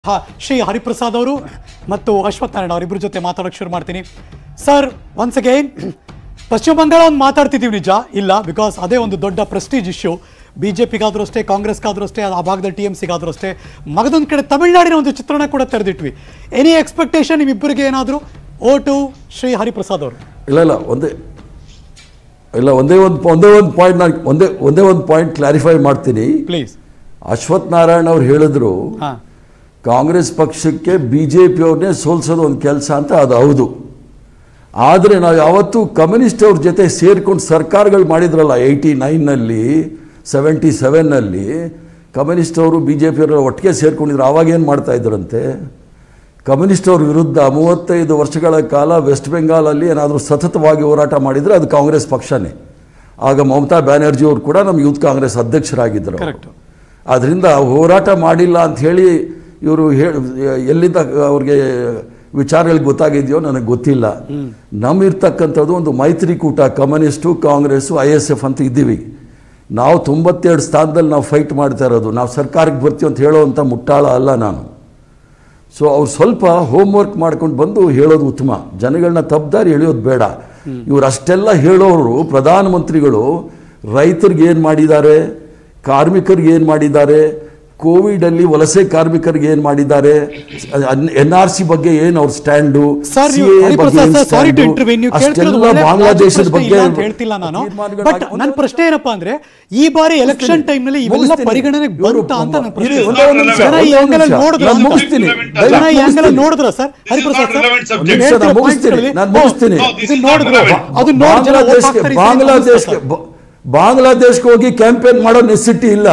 ಹಾ ಶ್ರೀ ಹರಿಪ್ರಸಾದ್ ಅವರು ಮತ್ತು ಅಶ್ವಥ್ ನಾರಾಯಣ ಅವರಿಬ್ಬರ ಜೊತೆ ಮಾತಾಡೋಕೆ ಶುರು ಮಾಡ್ತೀನಿ ಸರ್ ಒನ್ಸ್ ಅಗೈನ್ ಪಶ್ಚಿಮ ಬಂಗಾಳ ಒಂದು ಮಾತಾಡ್ತಿದ್ದೀವಿ ನಿಜ ಇಲ್ಲ ಬಿಕಾಸ್ ಅದೇ ಒಂದು ದೊಡ್ಡ ಪ್ರೆಸ್ಟೀಜ್ ಇಶ್ಯೂ ಬಿ ಜೆ ಪಿಗಾದ್ರೂ ಅಷ್ಟೇ ಕಾಂಗ್ರೆಸ್ಗಾದ್ರೂ ಅಷ್ಟೇ ಆ ಭಾಗದಲ್ಲಿ ಟಿ ಎಮ್ ಸಿಗಾದ್ರೂ ಅಷ್ಟೇ ಮಗದೊಂದು ಕಡೆ ತಮಿಳ್ನಾಡಿನ ಒಂದು ಚಿತ್ರಣ ಕೂಡ ತೆರೆದಿಟ್ವಿ ಎನಿ ಎಕ್ಸ್ಪೆಕ್ಟೇಷನ್ ನಿಮ್ಮಿಬ್ಬರಿಗೆ ಏನಾದರೂ ಓಟು ಶ್ರೀ ಹರಿಪ್ರಸಾದ್ ಅವರು ಇಲ್ಲ ಇಲ್ಲ ಒಂದೇ ಇಲ್ಲ ಒಂದೇ ಒಂದು ಒಂದೇ ಒಂದು ಪಾಯಿಂಟ್ ನಾನು ಒಂದೇ ಒಂದೇ ಒಂದು ಪಾಯಿಂಟ್ ಕ್ಲಾರಿಫೈ ಮಾಡ್ತೀನಿ ಪ್ಲೀಸ್ ಅಶ್ವಥ್ ನಾರಾಯಣ್ ಅವ್ರು ಹೇಳಿದ್ರು ಹಾಂ ಕಾಂಗ್ರೆಸ್ ಪಕ್ಷಕ್ಕೆ ಬಿ ಜೆ ಪಿಯವ್ರನ್ನೇ ಸೋಲ್ಸೋದು ಒಂದು ಕೆಲಸ ಅಂತ ಅದು ಹೌದು ಆದರೆ ನಾವು ಯಾವತ್ತೂ ಕಮ್ಯುನಿಸ್ಟ್ ಅವ್ರ ಜೊತೆ ಸೇರ್ಕೊಂಡು ಸರ್ಕಾರಗಳು ಮಾಡಿದ್ರಲ್ಲ ಏಯ್ಟಿ ನೈನ್ನಲ್ಲಿ ಸೆವೆಂಟಿ ಸೆವೆನ್ನಲ್ಲಿ ಕಮ್ಯುನಿಸ್ಟ್ ಅವರು ಬಿ ಜೆ ಪಿಯವರೆಲ್ಲ ಒಟ್ಟಿಗೆ ಸೇರ್ಕೊಂಡಿದ್ರು ಆವಾಗ ಏನು ಮಾಡ್ತಾ ಇದ್ರಂತೆ ಕಮ್ಯುನಿಸ್ಟ್ ಅವ್ರ ವಿರುದ್ಧ ಮೂವತ್ತೈದು ವರ್ಷಗಳ ಕಾಲ ವೆಸ್ಟ್ ಬೆಂಗಾಲಲ್ಲಿ ಏನಾದರೂ ಸತತವಾಗಿ ಹೋರಾಟ ಮಾಡಿದರೆ ಅದು ಕಾಂಗ್ರೆಸ್ ಪಕ್ಷನೇ ಆಗ ಮಮತಾ ಬ್ಯಾನರ್ಜಿ ಅವರು ಕೂಡ ನಮ್ಮ ಯೂತ್ ಕಾಂಗ್ರೆಸ್ ಅಧ್ಯಕ್ಷರಾಗಿದ್ದರು ಕರೆಕ್ಟ್ ಅದರಿಂದ ಹೋರಾಟ ಮಾಡಿಲ್ಲ ಅಂತ ಹೇಳಿ ಇವರು ಎಲ್ಲಿಂದ ಅವ್ರಿಗೆ ವಿಚಾರಗಳಿಗೆ ಗೊತ್ತಾಗಿದೆಯೋ ನನಗೆ ಗೊತ್ತಿಲ್ಲ ನಮ್ಮಿರ್ತಕ್ಕಂಥದ್ದು ಒಂದು ಮೈತ್ರಿಕೂಟ communist Congress I S F ಅಂತ ಇದ್ದೀವಿ ನಾವು ತೊಂಬತ್ತೆರಡು ಸ್ಥಾನದಲ್ಲಿ ನಾವು ಫೈಟ್ ಮಾಡ್ತಾ ಇರೋದು ನಾವು ಸರ್ಕಾರಕ್ಕೆ ಬರ್ತೀವಿ ಅಂತ ಹೇಳೋವಂಥ ಮುಟ್ಟಾಳ ಅಲ್ಲ ನಾನು ಸೊ ಅವ್ರು ಸ್ವಲ್ಪ ಹೋಮ್ವರ್ಕ್ ಮಾಡ್ಕೊಂಡು ಬಂದು ಹೇಳೋದು ಉತ್ತಮ ಜನಗಳನ್ನ ತಪ್ಪದಾರಿ ಎಳೆಯೋದು ಬೇಡ ಇವ್ರು ಅಷ್ಟೆಲ್ಲ ಹೇಳೋರು ಪ್ರಧಾನಮಂತ್ರಿಗಳು ರೈತರಿಗೆ ಏನು ಮಾಡಿದ್ದಾರೆ ಕಾರ್ಮಿಕರಿಗೆ ಏನು ಮಾಡಿದ್ದಾರೆ ಕೋವಿಡಲ್ಲಿ ವಲಸೆ ಕಾರ್ಮಿಕರಿಗೆ ಏನು ಮಾಡಿದ್ದಾರೆ ಎನ್ ಆರ್ ಸಿ ಬಗ್ಗೆ ಏನು ಅವ್ರ ಸ್ಟ್ಯಾಂಡು ಸರ್ ನೀವು Hariprasad sir sorry to interview ನೀವು ಕೇಳ್ತಿರೋದು ಅಷ್ಟೆಲ್ಲ ಒಳ್ಳೆ ಬಾಂಗ್ಲಾದೇಶದ ಪ್ರಶ್ನೆ ಬಗ್ಗೆ ಇಲ್ಲ ಅಂತ ಹೇಳ್ತಿಲ್ಲ ನಾನು ತೀರ್ಮಾನಗಳು ಬಟ್ ಆಗಿ- ನನ್ನ ಪ್ರಶ್ನೆ ಏನಪ್ಪಾ ಅಂದ್ರೆ ಈ ಬಾರಿ ಎಲೆಕ್ಷನ್ ಟೈಮ್ ನಲ್ಲಿ ಇವೆಲ್ಲ ಮುಗಿಸ್ತೀನಿ. ಪರಿಗಣನೆಗೆ ಇವರು ಬಂತ ಅಂತ ನನ್ನ ಪ್ರಶ್ನೆ ಇರಿ, ಒಂದೇ ಒಂದು ನಿಮಿಷ, ಜನ ಈ ಒಂದೇ angle ಅಲ್ಲಿ ನಿಮಿಷ. ನೋಡಿದ್ರ ನಾನು ಅಂತ? ಮುಗಿಸ್ತೀನಿ. ಜನ ಈ ಮುಗಿಸ್ತೀನಿ. angle ಅಲ್ಲಿ ನೋಡಿದ್ರ sir This is Hariprasad not sir relevant subject. ನೀವು ನಿಮಿಷ, ಹೇಳ್ತಿರೋ ನಾನು ಮುಗಿಸ್ತೀನಿ. points ಗಳಲ್ಲಿ- ನಾನು ಓ, ಮುಗಿಸ್ತೀನಿ. No, this ಇದನ್ನ is not ನೋಡಿದ್ರು relevant. ಅದು ನೋಡಿ ಜನ vote ಬಾಂಗ್ಲಾದೇಶಕ್ಕೆ ಹಾಕ್ತಾರೆ, ಇದನ್ನ ಬಾಂಗ್ಲಾದೇಶಕ್ಕೆ ಗಮನಿಸ್ತಾರೆ. ಬ- ಬಾಂಗ್ಲಾದೇಶಕ್ಕೆ ಹೋಗಿ ಕ್ಯಾಂಪೇನ್ ಮಾಡೋ ನೆಸಿಟಿ ಇಲ್ಲ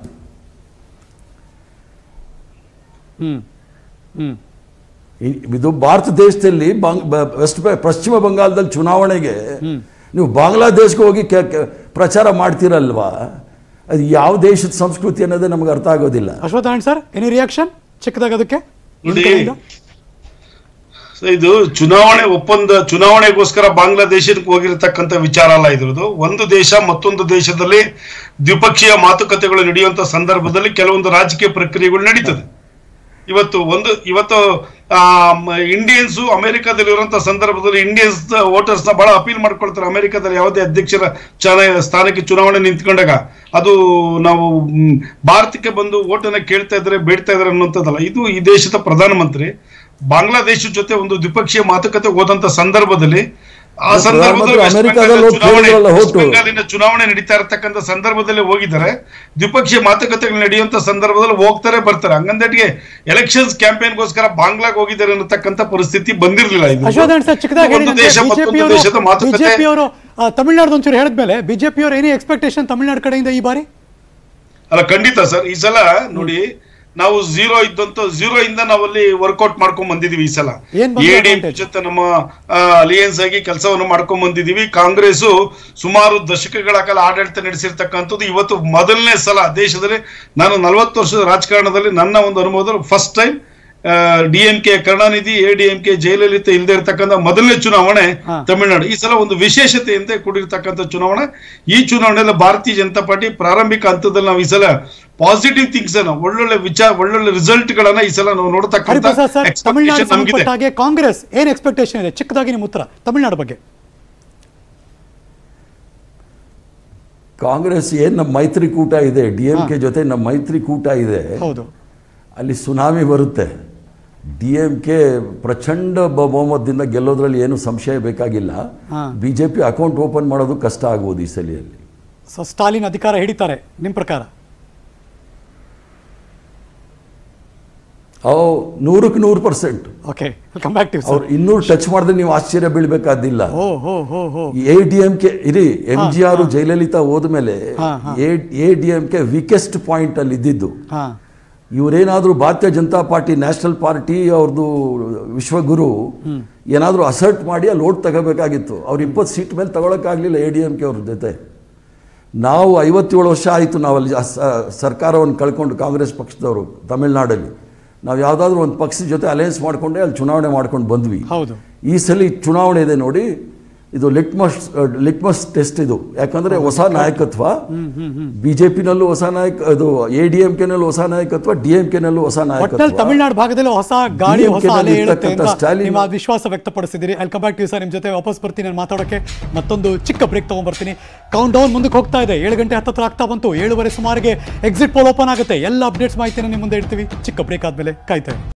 ಹ್ಮ್ ಹ್ಮ್ ಇ- ಇದು ಭಾರತ ದೇಶದಲ್ಲಿ ಬಾಂಗ್ ಬ- ವೆಸ್ಟ್ ಬೆ- ಪಶ್ಚಿಮ ಬಂಗಾಳದಲ್ಲಿ ಚುನಾವಣೆಗೆ ನೀವು ಬಾಂಗ್ಲಾದೇಶಕ್ಕೆ ಹೋಗಿ ಕೆ- ಕೆ- ಪ್ರಚಾರ ಮಾಡ್ತೀರಲ್ವಾ ಅದು ಯಾವ ದೇಶದ ಸಂಸ್ಕೃತಿ ಅನ್ನೋದೇ ನಮ್ಗೆ ಅರ್ಥ ಆಗೋದಿಲ್ಲ Ashwath Narayan sir any reaction ಚಿಕ್ಕದಾಗ ಅದಕ್ಕೆ ನಿಮ್ ನೋಡಿ. ಕಡೆಯಿಂದ? So, ಇದು ಚುನಾವಣೆ ಒಪ್ಪಂದ ಚುನಾವಣೆಗೋಸ್ಕರ ಬಾಂಗ್ಲಾದೇಶಕ್ಕೆ ಹೋಗಿರತಕ್ಕಂಥ ವಿಚಾರ ಅಲ್ಲ ಇದ್ರದ್ದು ಒಂದು ದೇಶ ಮತ್ತೊಂದು ದೇಶದಲ್ಲಿ ದ್ವಿಪಕ್ಷೀಯ ಮಾತುಕತೆಗಳು ನಡೆಯುವಂತ ಸಂದರ್ಭದಲ್ಲಿ ಕೆಲವೊಂದು ರಾಜಕೀಯ ಪ್ರಕ್ರಿಯೆಗಳು ನಡೀತದೆ ಇವತ್ತು ಒಂದು ಇವತ್ತು ಇಂಡಿಯನ್ಸು ಅಮೆರಿಕದಲ್ಲಿರುವಂತ ಸಂದರ್ಭದಲ್ಲಿ ಇಂಡಿಯನ್ಸ್ ವೋಟರ್ಸ್ ನ ಬಹಳ ಅಪೀಲ್ ಮಾಡ್ಕೊಳ್ತಾರೆ ಅಮೆರಿಕದಲ್ಲಿ ಯಾವುದೇ ಅಧ್ಯಕ್ಷರ ಚುನಾ- ಸ್ಥಾನಕ್ಕೆ ಚುನಾವಣೆ ನಿಂತ್ಕೊಂಡಾಗ ಅದು ನಾವು ಮ್, ಭಾರತಕ್ಕೆ ಬಂದು ಓಟನ್ನ ಕೇಳ್ತಾ ಇದ್ದಾರೆ ಬೇಡ್ತಾ ಇದ್ದಾರೆ ಅನ್ನುವಂಥದ್ದಲ್ಲ ಇದು ಈ ದೇಶದ ಪ್ರಧಾನಮಂತ್ರಿ ಬಾಂಗ್ಲಾದೇಶ ಜೊತೆ ಒಂದು ದ್ವಿಪಕ್ಷೀಯ ಮಾತುಕತೆ ಹೋದಂತ ಸಂದರ್ಭದಲ್ಲಿ ಆ ಅದು ಸಂದರ್ಭದಲ್ಲಿ ಪ್ರಧಾನಮಂತ್ರಿ ವೆಸ್ಟ್ ಅಮೆರಿಕದಲ್ಲಿ ಹೋಗಿ ಚುನಾವಣೆ ಕೇಳಿದ್ರಲ್ಲ ವೆಸ್ಟ್ ಹೋಟು. ಬೆಂಗಾಲಿನ ಚುನಾವಣೆ ನಡೀತಾ ಇರತಕ್ಕಂಥ ಸಂದರ್ಭದಲ್ಲಿ ಹೋಗಿದ್ದಾರೆ ದ್ವಿಪಕ್ಷೀಯ ಮಾತುಕತೆಗಳು ನಡೆಯುವಂತ ಸಂದರ್ಭದಲ್ಲಿ ಹೋಗ್ತಾರೆ ಬರ್ತಾರೆ ಹಂಗಂದಟಿಗೆ ಎಲೆಕ್ಷನ್ಸ್ ಕ್ಯಾಂಪೇನ್ಗೋಸ್ಕರ ಬಾಂಗ್ಲಾಗ್ ಹೋಗಿದ್ದಾರೆ ಅನ್ನತಕ್ಕಂಥ ಪರಿಸ್ಥಿತಿ ಬಂದಿರಲಿಲ್ಲ ಇದು ಅಶ್ವಥ್ ನಾರಾಯಣ್ ಸರ್ ಚಿಕ್ಕದಾಗಿ ಒಂದು ದೇಶ ಮತ್ತೊಂದು ದೇಶದ ಮಾತುಕತೆ ಬಿಜೆಪಿ ಅವರು ತಮಿಳ್ನಾಡು ಒಂಚೂರು ಹೇಳಿದ್ಮೇಲೆ ಬಿಜೆಪಿ ಅವರು ಎನಿ ಎಕ್ಸ್ಪೆಕ್ಟೇಷನ್ ತಮಿಳ್ನಾಡು ಕಡೆಯಿಂದ ಈ ಬಾರಿ ಅಲ್ಲ ಖಂಡಿತ ಸರ್ ಈ ಸಲ ನೋಡಿ ನಾವು ಝೀರೋ ಇದ್ದಂತ ಝೀರೋ ಇಂದ ನಾವಲ್ಲಿ ವರ್ಕೌಟ್ ಮಾಡ್ಕೊಂಡ್ ಬಂದಿದೀವಿ ಈ ಸಲ ಏನ್ ಬಂತು ಎಡಿಎಂ advantage? ಜೊತೆ ನಮ್ಮ ಅಲಿಯನ್ಸ್ ಆಗಿ ಕೆಲಸವನ್ನು ಮಾಡ್ಕೊಂಡ್ ಬಂದಿದೀವಿ ಕಾಂಗ್ರೆಸ್ ಸುಮಾರು ದಶಕಗಳ ಕಾಲ ಆಡಳಿತ ನಡೆಸಿರ್ತಕ್ಕಂಥದ್ದು ಇವತ್ತು ಮೊದಲನೇ ಸಲ ದೇಶದಲ್ಲಿ ನಾನು ನಲವತ್ತು ವರ್ಷದ ರಾಜಕಾರಣದಲ್ಲಿ ನನ್ನ ಒಂದು ಅನುಭವದಲ್ಲಿ first time D M K Karunanidhi A D M K Jayalalitha ಇಲ್ಲದೆ ಇರತಕ್ಕಂಥ ಮೊದಲನೇ ಚುನಾವಣೆ ಹಾ. ತಮಿಳುನಾಡು ಈ ಸಲ ಒಂದು ವಿಶೇಷತೆಯಿಂದ ಕೂಡಿರ್ತಕ್ಕಂಥ ಚುನಾವಣೆ ಈ ಚುನಾವಣೆಯಲ್ಲಿ ಭಾರತೀಯ ಜನತಾ ಪಾರ್ಟಿ ಪ್ರಾರಂಭಿಕ ಹಂತದಲ್ಲಿ ನಾವು ಈ ಸಲ ಪಾಸಿಟಿವ್ ಥಿಂಗ್ಸ್ ಅನ್ನ ಒಳ್ಳೊಳ್ಳೆ ವಿಚಾರ ಒಳ್ಳೊಳ್ಳೆ ರಿಸಲ್ಟ್ ಗಳನ್ನ ಈ ಸಲ ನಾವು ನೋಡ್ತಕ್ಕಂಥ ಹರಿಪ್ರಸಾದ್ ಸರ್ ತಮಿಳ್ನಾಡು expectation ನಮ್ಗಿದೆ ಸಂಬಂಧಪಟ್ಟ ಹಾಗೆ ಕಾಂಗ್ರೆಸ್ ಏನ್ ಎಕ್ಸ್ಪೆಕ್ಟೇಷನ್ ಇದೆ ಚಿಕ್ಕದಾಗಿ ನಿಮ್ಮ ಉತ್ತರ ತಮಿಳ್ನಾಡು ಬಗ್ಗೆ ಕಾಂಗ್ರೆಸ್ ಏನು ನಮ್ಮ ಮೈತ್ರಿಕೂಟ ಇದೆ ಡಿ ಎಂ ಕೆ ಜೊತೆ ನಮ್ಮ ಮೈತ್ರಿಕೂಟ ಇದೆ ಹೌದು ಅಲ್ಲಿ ಸುನಾಮಿ ಬರುತ್ತೆ ಡಿ ಎಂ ಕೆ ಪ್ರಚಂಡ ಬ- ಬಹುಮತದಿಂದ ಗೆಲ್ಲೋದ್ರಲ್ಲಿ ಏನು ಸಂಶಯ ಬೇಕಾಗಿಲ್ಲ ಹಾ. B J P account open ಮಾಡೋದು ಕಷ್ಟ ಆಗ್ಬೋದು ಈ ಸಲಿಯಲ್ಲಿ ಸೊ ಸ್ಟಾಲಿನ್ ಅಧಿಕಾರ ಹಿಡಿತಾರೆ ನಿಮ್ ಪ್ರಕಾರ ಅವು ನೂರಕ್ಕೆ ನೂರು percent okay come back to ಅವ್ರು ಇನ್ನೂರು ಟಚ್ ಮಾಡಿದ್ರೆ ನೀವು ಆಶ್ಚರ್ಯ ಬೀಳ್ಬೇಕಾದಿಲ್ಲ ಓ ಹೋ ಹೋ ಹೋ ಎ ಡಿ ಎಂ ಕೆ ಇರಿ ಎಂ ಜಿ ಆರ್ ಜಯಲಲಿತಾ ಹೋದ್ಮೇಲೆ ಹಾ, ಹಾ. A D M K weakest point ಅಲ್ಲಿ ಇದ್ದಿದ್ದು ಹಾ ಇವರೇನಾದರೂ ಭಾರತೀಯ ಜನತಾ ಪಾರ್ಟಿ ನ್ಯಾಷನಲ್ ಪಾರ್ಟಿ ಅವ್ರದ್ದು ವಿಶ್ವಗುರು ಏನಾದರೂ ಅಸರ್ಟ್ ಮಾಡಿ ಅಲ್ಲಿ ಓಟ್ ತಗೋಬೇಕಾಗಿತ್ತು ಅವ್ರು ಇಪ್ಪತ್ತು ಸೀಟ್ ಮೇಲೆ ತಗೊಳಕ್ಕಾಗಲಿಲ್ಲ ಎ ಡಿ ಎಂ ಕೆ ಅವ್ರ ಜೊತೆ ನಾವು ಐವತ್ತೇಳು ವರ್ಷ ಆಯಿತು ನಾವು ಅಲ್ಲಿ ಆ ಸ- ಸರ್ಕಾರವನ್ನು ಕಳ್ಕೊಂಡು ಕಾಂಗ್ರೆಸ್ ಪಕ್ಷದವರು ತಮಿಳ್ನಾಡಲ್ಲಿ ನಾವು ಯಾವುದಾದ್ರೂ ಒಂದು ಪಕ್ಷದ ಜೊತೆ ಅಲಯನ್ಸ್ ಮಾಡಿಕೊಂಡೆ ಅಲ್ಲಿ ಚುನಾವಣೆ ಮಾಡ್ಕೊಂಡು ಬಂದ್ವಿ ಹೌದು ಈ ಸಲ ಚುನಾವಣೆ ಇದೆ ನೋಡಿ ಇದು ಲಿಟ್ಮಸ್ ಲಿಟ್ಮಸ್ ಟೆಸ್ಟ್ ಇದು ಯಾಕಂದ್ರೆ ಹೊಸ ನಾಯಕತ್ವ ಬಿಜೆಪಿನಲ್ಲೂ ಹೊಸ ನಾಯಕ ಅದು ಎ ಡಿ ಎಂ ಕೆನಲ್ಲೂ ಹೊಸ ನಾಯಕತ್ವ ಡಿ ಎಂ ಕೆನಲ್ಲೂ ಹೊಸ ಒಟ್ಟಲ್ಲಿ ನಾಯಕತ್ವ ತಮಿಳುನಾಡು ಭಾಗದಲ್ಲಿ ಹೊಸ ಗಾಳಿ ಹೊಸ DMK ಅಲೆ ನಲ್ಲಿ ಹೇಳುತ್ತೆ ಅಂತ ಇರ್ತಕ್ಕಂಥ ಸ್ಟಾಲಿನ್- ನಿಮ್ಮ ವಿಶ್ವಾಸ ವ್ಯಕ್ತಪಡಿಸಿದ್ದೀರಿ ಅಲ್ಲಿ ಕಮ್ ಬ್ಯಾಕ್ ಟು ಸರ್ ನಿಮ್ಮ ಜೊತೆ ವಾಪಸ್ ಬರ್ತೀನಿ ನಾನು ಮಾತಾಡೋಕ್ಕೆ ಮತ್ತೊಂದು ಚಿಕ್ಕ ಬ್ರೇಕ್ ತಗೊಂಡ್ಬರ್ತೀನಿ ಕೌಂಟ್ ಡೌನ್ ಮುಂದಕ್ಕೆ ಹೋಗ್ತಾ ಇದೆ ಏಳು ಗಂಟೆ ಹತ್ತತ್ರ ಆಗ್ತಾ ಬಂತು ಏಳುವರೆ ಸುಮಾರಿಗೆ ಎಕ್ಸಿಟ್ ಪೋಲ್ ಓಪನ್ ಆಗುತ್ತೆ ಎಲ್ಲ ಅಪ್ಡೇಟ್ಸ್ ಮಾಹಿತಿನ ನಿಮ್ಮ ಮುಂದೆ ಇಡ್ತೀವಿ ಚಿಕ್ಕ ಬ್ರೇಕ್ ಆದಮೇಲೆ ಕಾಯ್ತಾ ಇರಿ.